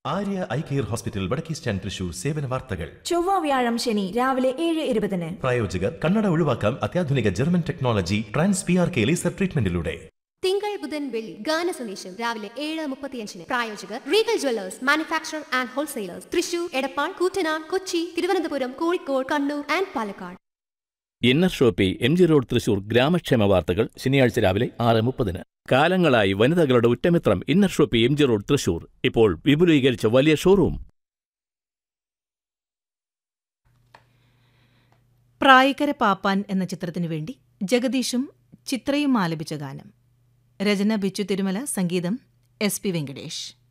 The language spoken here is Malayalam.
ആര്യ ഐ കെയർ ഹോസ്പിറ്റൽ വടക്കേ സ്റ്റാൻഡ് തൃശൂർ സേവന വാർത്തകൾ ചൊവ്വ വ്യാഴം ശനി രാവിലെ ഏഴ് ഇരുപതിന് പ്രായോജകർ കണ്ണട ഒഴിവാക്കാം അത്യാധുനിക German technology trans P R K laser ട്രീറ്റ്മെന്റിലൂടെ തിങ്കൾ ബുധൻ വെള്ളി ഗാന സന്ദേശം രാവിലെ ഏഴ് മുപ്പത്തിയഞ്ചിന് പ്രായോജകർ regal jewellers manufacture and wholesalers Thrissur Edappal Koottanad Kochi Thiruvananthapuram Kozhikode Kannur and Palakkad inner shoppe M G road Thrissur ഗ്രാമക്ഷേമ വാർത്തകൾ ശനിയാഴ്ച രാവിലെ ആറ് മുപ്പതിന് കാലങ്ങളായി വനിതകളുടെ ഉറ്റമിത്രം inner shoppe M G road Thrissur ഇപ്പോൾ വിപുലീകരിച്ച വലിയ ഷോറൂം പ്രായിക്കര പാപ്പാൻ എന്ന ചിത്രത്തിനു വേണ്ടി ജഗദീഷും ചിത്രയും ആലപിച്ച ഗാനം രചന ബിച്ചു തിരുമല സംഗീതം എസ് പി വെങ്കടേഷ്